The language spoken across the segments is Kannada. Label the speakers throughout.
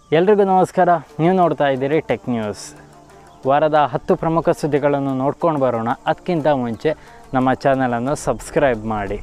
Speaker 1: ಎಲ್ರಿಗೂ ನಮಸ್ಕಾರ ನೀವು ನೋಡ್ತಾ ಇದ್ದೀರಿ ಟೆಕ್ ನ್ಯೂಸ್ ವಾರದ ಹತ್ತು ಪ್ರಮುಖ ಸುದ್ದಿಗಳನ್ನು ನೋಡ್ಕೊಂಡು ಬರೋಣ ಅದಕ್ಕಿಂತ ಮುಂಚೆ ನಮ್ಮ ಚಾನಲನ್ನು ಸಬ್ಸ್ಕ್ರೈಬ್ ಮಾಡಿ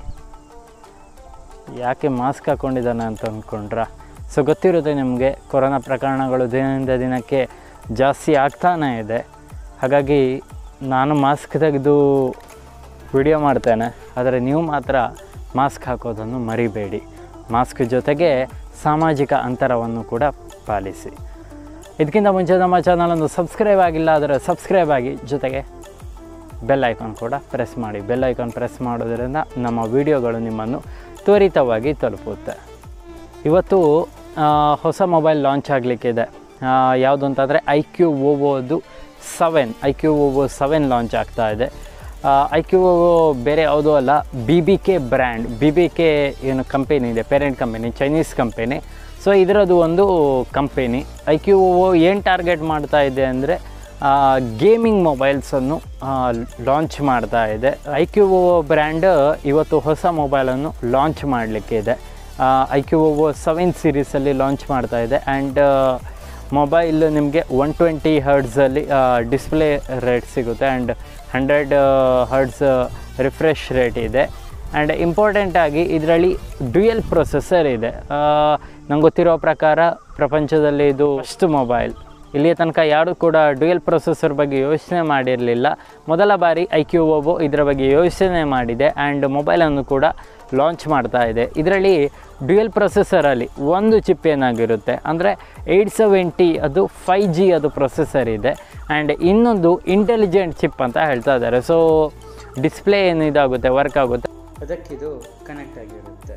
Speaker 1: ಯಾಕೆ ಮಾಸ್ಕ್ ಹಾಕ್ಕೊಂಡಿದ್ದಾನೆ ಅಂತ ಅಂದ್ಕೊಂಡ್ರ ಸೊ ಗೊತ್ತಿರುತ್ತೆ ನಿಮಗೆ ಕೊರೋನಾ ಪ್ರಕರಣಗಳು ದಿನದಿಂದ ದಿನಕ್ಕೆ ಜಾಸ್ತಿ ಆಗ್ತಾನೇ ಇದೆ ಹಾಗಾಗಿ ನಾನು ಮಾಸ್ಕ್ ತೆಗೆದು ವಿಡಿಯೋ ಮಾಡ್ತೇನೆ ಆದರೆ ನೀವು ಮಾತ್ರ ಮಾಸ್ಕ್ ಹಾಕೋದನ್ನು ಮರಿಬೇಡಿ ಮಾಸ್ಕ್ ಜೊತೆಗೆ ಸಾಮಾಜಿಕ ಅಂತರವನ್ನು ಕೂಡ ಪಾಲಿಸಿ ಇದಕ್ಕಿಂತ ಮುಂಚೆ ನಮ್ಮ ಚಾನಲನ್ನು ಸಬ್ಸ್ಕ್ರೈಬ್ ಆಗಿಲ್ಲ ಆದರೆ ಸಬ್ಸ್ಕ್ರೈಬ್ ಆಗಿ ಜೊತೆಗೆ ಬೆಲ್ ಐಕಾನ್ ಕೂಡ ಪ್ರೆಸ್ ಮಾಡಿ ಬೆಲ್ ಐಕಾನ್ ಪ್ರೆಸ್ ಮಾಡೋದರಿಂದ ನಮ್ಮ ವಿಡಿಯೋಗಳು ನಿಮ್ಮನ್ನು ತ್ವರಿತವಾಗಿ ತಲುಪುತ್ತೆ ಇವತ್ತು ಆ, ಹೊಸ ಮೊಬೈಲ್ ಲಾಂಚ್ ಆಗಲಿಕ್ಕಿದೆ ಯಾವುದು ಅಂತಂದರೆ ಐ ಕ್ಯೂ ಓವೋದು seven iQOO seven launch ಆಗ್ತಾ ಇದೆ ಐ ಕ್ಯೂ ಓವೋ ಬೇರೆ ಯಾವುದೂ ಅಲ್ಲ B B K brand B B K ಏನು ಕಂಪೆನಿ ಇದೆ parent company Chinese company so ಇದರದ್ದು ಒಂದು ಕಂಪೆನಿ ಐ ಕ್ಯೂ ಓವೋ ಏನು ಟಾರ್ಗೆಟ್ ಮಾಡ್ತಾ ಇದೆ ಅಂದರೆ ಗೇಮಿಂಗ್ ಮೊಬೈಲ್ಸನ್ನು ಲಾಂಚ್ ಮಾಡ್ತಾ ಇದೆ ಐ ಕ್ಯೂ ಓವೋ ಬ್ರ್ಯಾಂಡ್ ಇವತ್ತು ಹೊಸ ಮೊಬೈಲನ್ನು ಲಾಂಚ್ ಮಾಡಲಿಕ್ಕೆ ಇದೆ ಐ ಕ್ಯೂ ಓವೋ ಸೆವೆನ್ ಸೀರೀಸಲ್ಲಿ ಲಾಂಚ್ ಮಾಡ್ತಾ ಇದೆ ಆ್ಯಂಡ್ ಮೊಬೈಲ್ ನಿಮಗೆ ಒನ್ ಟ್ವೆಂಟಿ ಹರ್ಡ್ಸಲ್ಲಿ ಡಿಸ್ಪ್ಲೇ ರೇಟ್ ಸಿಗುತ್ತೆ and hundred hertz refresh rate ಇದೆ ಆ್ಯಂಡ್ ಇಂಪಾರ್ಟೆಂಟಾಗಿ ಇದರಲ್ಲಿ ಡ್ಯುಯಲ್ ಪ್ರೊಸೆಸರ್ ಇದೆ ನಂಗೆ ಗೊತ್ತಿರೋ ಪ್ರಕಾರ ಪ್ರಪಂಚದಲ್ಲಿ ಇದು ಫಸ್ಟ್ ಮೊಬೈಲ್ ಇಲ್ಲಿಯ ತನಕ ಯಾರೂ ಕೂಡ ಡ್ಯುಯಲ್ ಪ್ರೊಸೆಸರ್ ಬಗ್ಗೆ ಯೋಚನೆ ಮಾಡಿರಲಿಲ್ಲ ಮೊದಲ ಬಾರಿ ಐ ಕ್ಯೂ ಓಬೋ ಇದರ ಬಗ್ಗೆ ಯೋಚನೆ ಮಾಡಿದೆ ಆ್ಯಂಡ್ ಮೊಬೈಲನ್ನು ಕೂಡ ಲಾಂಚ್ ಮಾಡ್ತಾ ಇದೆ ಇದರಲ್ಲಿ ಡ್ಯುಯಲ್ ಪ್ರೊಸೆಸರಲ್ಲಿ ಒಂದು ಚಿಪ್ ಏನಾಗಿರುತ್ತೆ ಅಂದರೆ ಏಯ್ಟ್ ಸೆವೆಂಟಿ ಅದು ಫೈ ಜಿ ಅದು ಪ್ರೊಸೆಸರ್ ಇದೆ ಆ್ಯಂಡ್ ಇನ್ನೊಂದು ಇಂಟೆಲಿಜೆಂಟ್ ಚಿಪ್ ಅಂತ ಹೇಳ್ತಾ ಇದ್ದಾರೆ ಸೊ ಡಿಸ್ಪ್ಲೇ ಏನು ಇದಾಗುತ್ತೆ ವರ್ಕ್ ಆಗುತ್ತೆ ಅದಕ್ಕಿದು ಕನೆಕ್ಟ್ ಆಗಿರುತ್ತೆ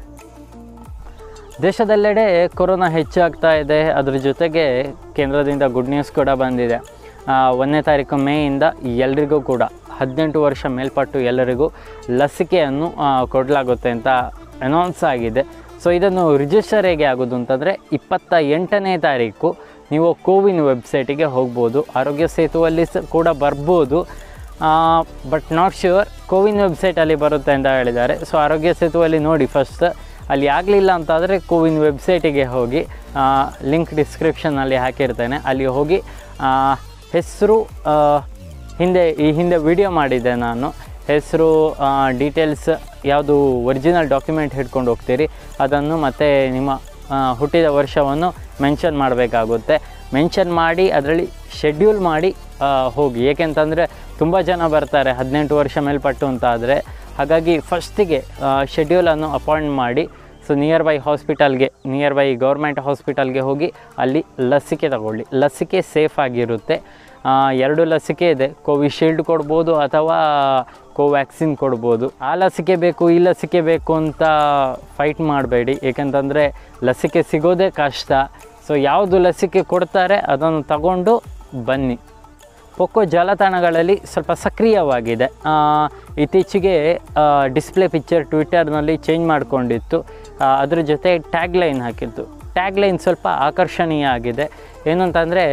Speaker 1: ದೇಶದೆಲ್ಲೆಡೆ ಕೊರೋನಾ ಹೆಚ್ಚಾಗ್ತಾ ಇದೆ ಅದ್ರ ಜೊತೆಗೆ ಕೇಂದ್ರದಿಂದ ಗುಡ್ ನ್ಯೂಸ್ ಕೂಡ ಬಂದಿದೆ ಆ, ಒಂದನೇ ತಾರೀಕು ಮೇಯಿಂದ ಎಲ್ರಿಗೂ ಕೂಡ ಹದಿನೆಂಟು ವರ್ಷ ಮೇಲ್ಪಟ್ಟು ಎಲ್ಲರಿಗೂ ಲಸಿಕೆಯನ್ನು ಆ, ಕೊಡಲಾಗುತ್ತೆ ಅಂತ ಅನೌನ್ಸ್ ಆಗಿದೆ ಸೊ ಇದನ್ನು ರಿಜಿಸ್ಟರ್ ಹೇಗೆ ಆಗೋದು ಅಂತಂದರೆ ಇಪ್ಪತ್ತ ಎಂಟನೇ ತಾರೀಕು ನೀವು ಕೋವಿನ್ ವೆಬ್ಸೈಟಿಗೆ ಹೋಗ್ಬೋದು ಆರೋಗ್ಯ ಸೇತುವಲ್ಲಿ ಸ ಕೂಡ ಬರ್ಬೋದು ಬಟ್ ನಾಟ್ ಶ್ಯೂರ್ ಕೋವಿನ್ ವೆಬ್ಸೈಟಲ್ಲಿ ಬರುತ್ತೆ ಅಂತ ಹೇಳಿದ್ದಾರೆ ಸೊ ಆರೋಗ್ಯ ಸೇತುವಲ್ಲಿ ನೋಡಿ ಫಸ್ಟ್ ಅಲ್ಲಿ ಆಗಲಿಲ್ಲ ಅಂತಾದರೆ ಕೋವಿನ್ ವೆಬ್ಸೈಟಿಗೆ ಹೋಗಿ ಲಿಂಕ್ ಡಿಸ್ಕ್ರಿಪ್ಷನಲ್ಲಿ ಹಾಕಿರ್ತೇನೆ ಅಲ್ಲಿ ಹೋಗಿ ಹೆಸರು ಹಿಂದೆ ಈ ಹಿಂದೆ ವಿಡಿಯೋ ಮಾಡಿದ್ದೆ ನಾನು ಹೆಸರು ಡೀಟೇಲ್ಸ್ ಯಾವುದು ಒರಿಜಿನಲ್ ಡಾಕ್ಯುಮೆಂಟ್ ಹಿಡ್ಕೊಂಡು ಹೋಗ್ತೀರಿ ಅದನ್ನು ಮತ್ತು ನಿಮ್ಮ ಆ, ಹುಟ್ಟಿದ ವರ್ಷವನ್ನು ಮೆನ್ಷನ್ ಮಾಡಬೇಕಾಗುತ್ತೆ ಮೆನ್ಷನ್ ಮಾಡಿ ಅದರಲ್ಲಿ ಶೆಡ್ಯೂಲ್ ಮಾಡಿ ಆ, ಹೋಗಿ ಏಕೆಂತಂದರೆ ತುಂಬ ಜನ ಬರ್ತಾರೆ ಹದಿನೆಂಟು ವರ್ಷ ಮೇಲ್ಪಟ್ಟು ಅಂತ ಆದರೆ ಹಾಗಾಗಿ ಫಸ್ಟಿಗೆ ಶೆಡ್ಯೂಲನ್ನು ಅಪಾಯಿಂಟ್ ಮಾಡಿ ಸೊ ನಿಯರ್ ಬೈ ಹಾಸ್ಪಿಟಲ್ಗೆ ನಿಯರ್ ಬೈ ಗೌರ್ಮೆಂಟ್ ಹಾಸ್ಪಿಟಲ್ಗೆ ಹೋಗಿ ಅಲ್ಲಿ ಲಸಿಕೆ ತಗೊಳ್ಳಿ ಲಸಿಕೆ ಸೇಫ್ ಆಗಿರುತ್ತೆ ಆ, ಎರಡು ಲಸಿಕೆ ಇದೆ ಕೋವಿಶೀಲ್ಡ್ ಕೊಡ್ಬೋದು ಅಥವಾ ಕೋವ್ಯಾಕ್ಸಿನ್ ಕೊಡ್ಬೋದು ಆ ಲಸಿಕೆ ಬೇಕು ಈ ಲಸಿಕೆ ಬೇಕು ಅಂತ ಫೈಟ್ ಮಾಡಬೇಡಿ ಏಕೆಂತಂದರೆ ಲಸಿಕೆ ಸಿಗೋದೇ ಕಷ್ಟ ಸೊ ಯಾವುದು ಲಸಿಕೆ ಕೊಡ್ತಾರೆ ಅದನ್ನು ತಗೊಂಡು ಬನ್ನಿ ಪೊಕ್ಕೋ ಜಾಲತಾಣಗಳಲ್ಲಿ ಸ್ವಲ್ಪ ಸಕ್ರಿಯವಾಗಿದೆ ಆ, ಇತ್ತೀಚೆಗೆ ಡಿಸ್ಪ್ಲೇ ಪಿಕ್ಚರ್ ಟ್ವಿಟರ್ನಲ್ಲಿ ಚೇಂಜ್ ಮಾಡಿಕೊಂಡಿತ್ತು ಅದ್ರ ಜೊತೆ ಟ್ಯಾಗ್ ಲೈನ್ ಹಾಕಿತ್ತು ಟ್ಯಾಗ್ ಲೈನ್ ಸ್ವಲ್ಪ ಆಕರ್ಷಣೀಯ ಆಗಿದೆ ಏನು ಅಂತಂದರೆ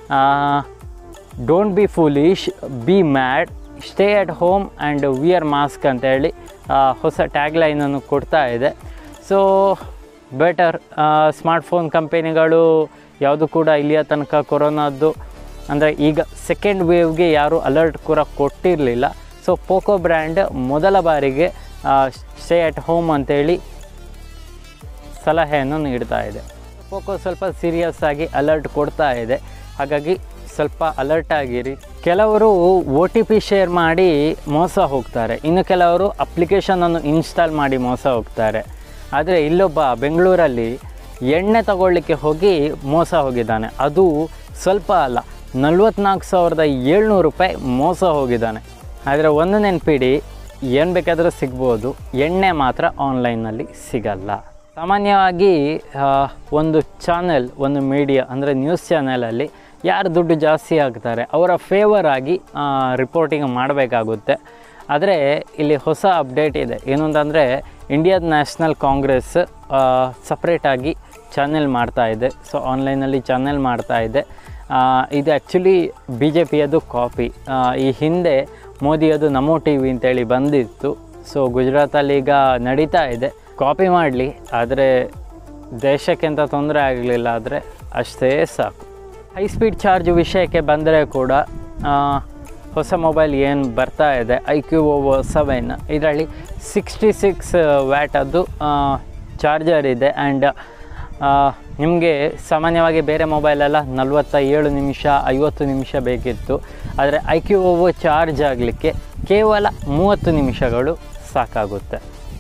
Speaker 1: don't be foolish be mad stay at home and wear mask ಅಂತೇಳಿ ಆ, ಹೊಸ ಟ್ಯಾಗ್ ಲೈನನ್ನು ಕೊಡ್ತಾ ಇದೆ ಸೊ ಬೆಟರ್ ಸ್ಮಾರ್ಟ್ಫೋನ್ ಕಂಪೆನಿಗಳು ಯಾವುದು ಕೂಡ ಇಲ್ಲಿಯ ತನಕ ಕೊರೋನಾದ್ದು ಅಂದರೆ ಈಗ ಸೆಕೆಂಡ್ ವೇವ್ಗೆ ಯಾರೂ ಅಲರ್ಟ್ ಕೂಡ ಕೊಟ್ಟಿರಲಿಲ್ಲ ಸೊ ಪೋಕೋ ಬ್ರ್ಯಾಂಡ್ ಮೊದಲ ಬಾರಿಗೆ ಸ್ಟೇ ಅಟ್ ಹೋಮ್ ಅಂತೇಳಿ ಸಲಹೆಯನ್ನು ನೀಡ್ತಾ ಇದೆ ಪೋಕೋ ಸ್ವಲ್ಪ ಸೀರಿಯಸ್ ಆಗಿ ಅಲರ್ಟ್ ಕೊಡ್ತಾ ಇದೆ ಹಾಗಾಗಿ ಸ್ವಲ್ಪ ಅಲರ್ಟ್ ಆಗಿರಿ ಕೆಲವರು ಒ ಟಿ ಪಿ ಶೇರ್ ಮಾಡಿ ಮೋಸ ಹೋಗ್ತಾರೆ ಇನ್ನು ಕೆಲವರು ಅಪ್ಲಿಕೇಶನನ್ನು ಇನ್ಸ್ಟಾಲ್ ಮಾಡಿ ಮೋಸ ಹೋಗ್ತಾರೆ ಆದರೆ ಇಲ್ಲೊಬ್ಬ ಬೆಂಗಳೂರಲ್ಲಿ ಎಣ್ಣೆ ತಗೊಳ್ಳಿಕ್ಕೆ ಹೋಗಿ ಮೋಸ ಹೋಗಿದ್ದಾನೆ ಅದು ಸ್ವಲ್ಪ ಅಲ್ಲ ನಲ್ವತ್ನಾಲ್ಕು ಸಾವಿರದ ಏಳ್ನೂರು ರೂಪಾಯಿ ಮೋಸ ಹೋಗಿದ್ದಾನೆ ಆದರೆ ಒಂದು ನೆನಪಿಡಿ ಏನು ಬೇಕಾದರೂ ಸಿಗ್ಬೋದು ಎಣ್ಣೆ ಮಾತ್ರ ಆನ್ಲೈನಲ್ಲಿ ಸಿಗಲ್ಲ ಸಾಮಾನ್ಯವಾಗಿ ಆ, ಒಂದು ಚಾನೆಲ್ ಒಂದು ಮೀಡಿಯಾ ಅಂದರೆ ನ್ಯೂಸ್ ಚಾನೆಲಲ್ಲಿ ಯಾರು ದುಡ್ಡು ಜಾಸ್ತಿ ಆಗ್ತಾರೆ ಅವರ ಫೇವರ್ ಆಗಿ ರಿಪೋರ್ಟಿಂಗ್ ಮಾಡಬೇಕಾಗುತ್ತೆ ಆದರೆ ಇಲ್ಲಿ ಹೊಸ ಅಪ್ಡೇಟ್ ಇದೆ ಏನು ಅಂತಂದರೆ ಇಂಡಿಯಾದ ನ್ಯಾಷನಲ್ ಕಾಂಗ್ರೆಸ್ ಸಪ್ರೇಟಾಗಿ ಚಾನೆಲ್ ಮಾಡ್ತಾ ಇದೆ ಸೊ ಆನ್ಲೈನಲ್ಲಿ ಚಾನೆಲ್ ಮಾಡ್ತಾ ಇದೆ ಆ, ಇದು ಆ್ಯಕ್ಚುಲಿ ಬಿ ಜೆ ಪಿಯದು ಕಾಪಿ ಈ ಹಿಂದೆ ಮೋದಿಯದು ನಮೋ ಟಿ ವಿ ಅಂತೇಳಿ ಬಂದಿತ್ತು ಸೊ ಗುಜರಾತಲ್ಲಿ ಈಗ ನಡೀತಾ ಇದೆ ಕಾಪಿ ಮಾಡಲಿ ಆದರೆ ದೇಶಕ್ಕೆ ಅಂತ ತೊಂದರೆ ಆಗಲಿಲ್ಲ ಆದರೆ ಅಷ್ಟೇ ಸಾಕು ಹೈ ಸ್ಪೀಡ್ ಚಾರ್ಜ್ ವಿಷಯಕ್ಕೆ ಬಂದರೆ ಕೂಡ ಆ, ಹೊಸ ಮೊಬೈಲ್ ಏನು ಬರ್ತಾ ಇದೆ ಐ ಕ್ಯೂ ಓವೋ ಸೆವೆನ್ ಇದರಲ್ಲಿ ಸಿಕ್ಸ್ಟಿ ಸಿಕ್ಸ್ ವ್ಯಾಟದ್ದು ಚಾರ್ಜರ್ ಇದೆ ಆ್ಯಂಡ್ ನಿಮಗೆ ಸಾಮಾನ್ಯವಾಗಿ ಬೇರೆ ಮೊಬೈಲೆಲ್ಲ ನಲವತ್ತ ಏಳು ನಿಮಿಷ ಐವತ್ತು ನಿಮಿಷ ಬೇಕಿತ್ತು ಆದರೆ ಐ ಕ್ಯೂ ಓವೋ ಚಾರ್ಜ್ ಆಗಲಿಕ್ಕೆ ಕೇವಲ ಮೂವತ್ತು ನಿಮಿಷಗಳು ಸಾಕಾಗುತ್ತೆ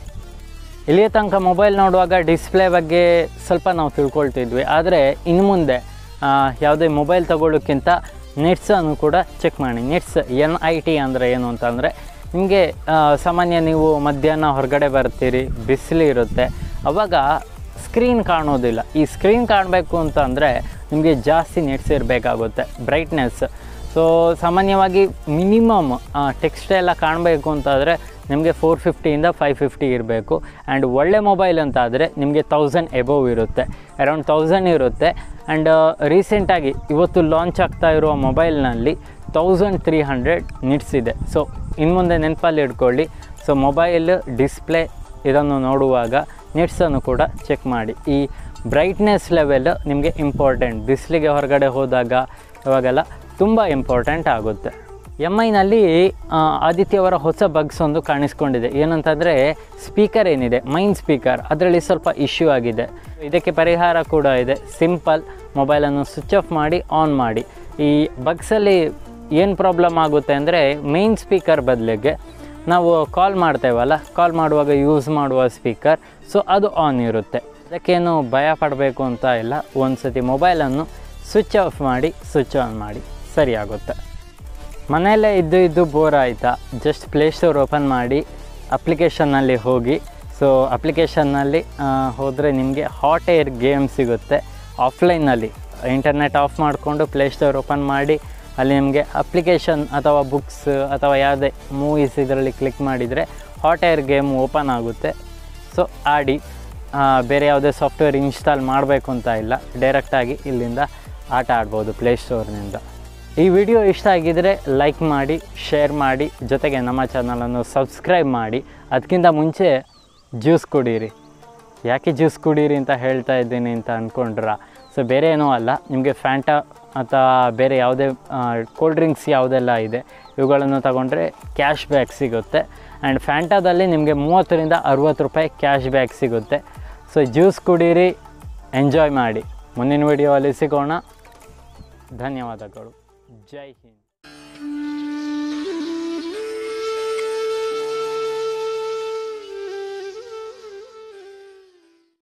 Speaker 1: ಇಲ್ಲಿಯ ತನಕ ಮೊಬೈಲ್ ನೋಡುವಾಗ ಡಿಸ್ಪ್ಲೇ ಬಗ್ಗೆ ಸ್ವಲ್ಪ ನಾವು ತಿಳ್ಕೊಳ್ತಿದ್ವಿ ಆದರೆ ಇನ್ನು ಮುಂದೆ ಆ, ಯಾವುದೇ ಮೊಬೈಲ್ ತಗೊಳ್ಳೋಕ್ಕಿಂತ ನೆಟ್ಸನ್ನು ಕೂಡ ಚೆಕ್ ಮಾಡಿ ನೆಟ್ಸ್ ಎನ್ ಐ ಟಿ ಅಂದರೆ ಏನು ಅಂತಂದರೆ ನಿಮಗೆ ಸಾಮಾನ್ಯ ನೀವು ಮಧ್ಯಾಹ್ನ ಹೊರಗಡೆ ಬರ್ತೀರಿ ಬಿಸಿಲು ಇರುತ್ತೆ ಅವಾಗ ಸ್ಕ್ರೀನ್ ಕಾಣೋದಿಲ್ಲ ಈ ಸ್ಕ್ರೀನ್ ಕಾಣಬೇಕು ಅಂತ ಅಂದರೆ ನಿಮಗೆ ಜಾಸ್ತಿ ನೆಟ್ಸ್ ಇರಬೇಕಾಗುತ್ತೆ ಬ್ರೈಟ್ನೆಸ್ ಸೊ ಸಾಮಾನ್ಯವಾಗಿ ಮಿನಿಮಮ್ ಟೆಕ್ಸ್ಟ್ ಎಲ್ಲ ಕಾಣಬೇಕು ಅಂತಾದರೆ ನಿಮಗೆ ಫೋರ್ ಫಿಫ್ಟಿಯಿಂದ ಫೈವ್ ಫಿಫ್ಟಿ ಇರಬೇಕು ಆ್ಯಂಡ್ ಒಳ್ಳೆ ಮೊಬೈಲ್ ಅಂತ ಆದರೆ ನಿಮಗೆ ತೌಸಂಡ್ ಎಬೋವ್ ಇರುತ್ತೆ ಅರೌಂಡ್ ತೌಸಂಡ್ ಇರುತ್ತೆ ಆ್ಯಂಡ್ ರೀಸೆಂಟಾಗಿ ಇವತ್ತು ಲಾಂಚ್ ಆಗ್ತಾ ಇರುವ ಮೊಬೈಲ್ನಲ್ಲಿ ತೌಸಂಡ್ ತ್ರೀ ಹಂಡ್ರೆಡ್ ನಿಟ್ಸ್ ಇದೆ ಸೊ ಇನ್ನು ಮುಂದೆ ನೆನಪಲ್ಲಿ ಇಟ್ಕೊಳ್ಳಿ ಸೊ ಮೊಬೈಲ್ ಡಿಸ್ಪ್ಲೇ ಇದನ್ನು ನೋಡುವಾಗ ನಿಟ್ಸನ್ನು ಕೂಡ ಚೆಕ್ ಮಾಡಿ ಈ ಬ್ರೈಟ್ನೆಸ್ ಲೆವೆಲ್ ನಿಮಗೆ ಇಂಪಾರ್ಟೆಂಟ್ ಬಿಸಿಲಿಗೆ ಹೊರಗಡೆ ಹೋದಾಗ ಇವಾಗೆಲ್ಲ ತುಂಬ ಇಂಪಾರ್ಟೆಂಟ್ ಆಗುತ್ತೆ ಎಮ್ ಐನಲ್ಲಿ ಆದಿತ್ಯ ಅವರ ಹೊಸ ಬಗ್ಸ್ ಒಂದು ಕಾಣಿಸ್ಕೊಂಡಿದೆ ಏನಂತಂದರೆ ಸ್ಪೀಕರ್ ಏನಿದೆ ಮೈನ್ ಸ್ಪೀಕರ್ ಅದರಲ್ಲಿ ಸ್ವಲ್ಪ ಇಶ್ಯೂ ಆಗಿದೆ ಇದಕ್ಕೆ ಪರಿಹಾರ ಕೂಡ ಇದೆ ಸಿಂಪಲ್ ಮೊಬೈಲನ್ನು ಸ್ವಿಚ್ ಆಫ್ ಮಾಡಿ ಆನ್ ಮಾಡಿ ಈ ಬಗ್ಸಲ್ಲಿ ಏನು ಪ್ರಾಬ್ಲಮ್ ಆಗುತ್ತೆ ಅಂದರೆ ಮೇನ್ ಸ್ಪೀಕರ್ ಬದಲಿಗೆ ನಾವು ಕಾಲ್ ಮಾಡ್ತೇವಲ್ಲ ಕಾಲ್ ಮಾಡುವಾಗ ಯೂಸ್ ಮಾಡುವ ಸ್ಪೀಕರ್ ಸೊ ಅದು ಆನ್ ಇರುತ್ತೆ ಅದಕ್ಕೇನು ಭಯ ಪಡಬೇಕು ಅಂತ ಇಲ್ಲ ಒಂದು ಸತಿ ಮೊಬೈಲನ್ನು ಸ್ವಿಚ್ ಆಫ್ ಮಾಡಿ ಸ್ವಿಚ್ ಆನ್ ಮಾಡಿ ಸರಿ ಆಗುತ್ತೆ ಮನೆಯಲ್ಲೇ ಇದ್ದು ಇದ್ದು ಬೋರ್ ಆಯಿತಾ ಜಸ್ಟ್ ಪ್ಲೇಸ್ಟೋರ್ ಓಪನ್ ಮಾಡಿ ಅಪ್ಲಿಕೇಶನ್ನಲ್ಲಿ ಹೋಗಿ ಸೊ ಅಪ್ಲಿಕೇಶನ್ನಲ್ಲಿ ಹೋದರೆ ನಿಮಗೆ ಹಾಟ್ ಏರ್ ಗೇಮ್ ಸಿಗುತ್ತೆ ಆಫ್ಲೈನಲ್ಲಿ ಇಂಟರ್ನೆಟ್ ಆಫ್ ಮಾಡಿಕೊಂಡು ಪ್ಲೇಸ್ಟೋರ್ ಓಪನ್ ಮಾಡಿ ಅಲ್ಲಿ ನಿಮಗೆ ಅಪ್ಲಿಕೇಶನ್ ಅಥವಾ ಬುಕ್ಸ್ ಅಥವಾ ಯಾವುದೇ ಮೂವೀಸ್ ಇದರಲ್ಲಿ ಕ್ಲಿಕ್ ಮಾಡಿದರೆ ಹಾಟ್ ಏರ್ ಗೇಮ್ ಓಪನ್ ಆಗುತ್ತೆ ಸೊ ಆಡಿ ಆ, ಬೇರೆ ಯಾವುದೇ ಸಾಫ್ಟ್ವೇರ್ ಇನ್ಸ್ಟಾಲ್ ಮಾಡಬೇಕು ಅಂತ ಇಲ್ಲ ಡೈರೆಕ್ಟಾಗಿ ಇಲ್ಲಿಂದ ಆಟ ಆಡ್ಬೋದು ಪ್ಲೇಸ್ಟೋರ್ನಿಂದ ಈ ವಿಡಿಯೋ ಇಷ್ಟ ಆಗಿದರೆ ಲೈಕ್ ಮಾಡಿ ಶೇರ್ ಮಾಡಿ ಜೊತೆಗೆ ನಮ್ಮ ಚಾನಲನ್ನು ಸಬ್ಸ್ಕ್ರೈಬ್ ಮಾಡಿ ಅದಕ್ಕಿಂತ ಮುಂಚೆ ಜ್ಯೂಸ್ ಕುಡೀರಿ ಯಾಕೆ ಜ್ಯೂಸ್ ಕುಡೀರಿ ಅಂತ ಹೇಳ್ತಾ ಇದ್ದೀನಿ ಅಂತ ಅಂದ್ಕೊಂಡ್ರ ಸೊ ಬೇರೆ ಏನೂ ಅಲ್ಲ ನಿಮಗೆ ಫ್ಯಾಂಟಾ ಅಥವಾ ಬೇರೆ ಯಾವುದೇ ಕೋಲ್ಡ್ ಡ್ರಿಂಕ್ಸ್ ಯಾವುದೆಲ್ಲ ಇದೆ ಇವುಗಳನ್ನು ತಗೊಂಡ್ರೆ ಕ್ಯಾಶ್ ಬ್ಯಾಕ್ ಸಿಗುತ್ತೆ ಆ್ಯಂಡ್ ಫ್ಯಾಂಟಾದಲ್ಲಿ ನಿಮಗೆ ಮೂವತ್ತರಿಂದ ಅರುವತ್ತು ರೂಪಾಯಿ ಕ್ಯಾಶ್ ಬ್ಯಾಕ್ ಸಿಗುತ್ತೆ ಸೊ ಜ್ಯೂಸ್ ಕುಡೀರಿ ಎಂಜಾಯ್ ಮಾಡಿ ಮುಂದಿನ ವಿಡಿಯೋ ಅಲ್ಲಿ ಸಿಗೋಣ ಧನ್ಯವಾದಗಳು ಜೈ ಹಿಂದ್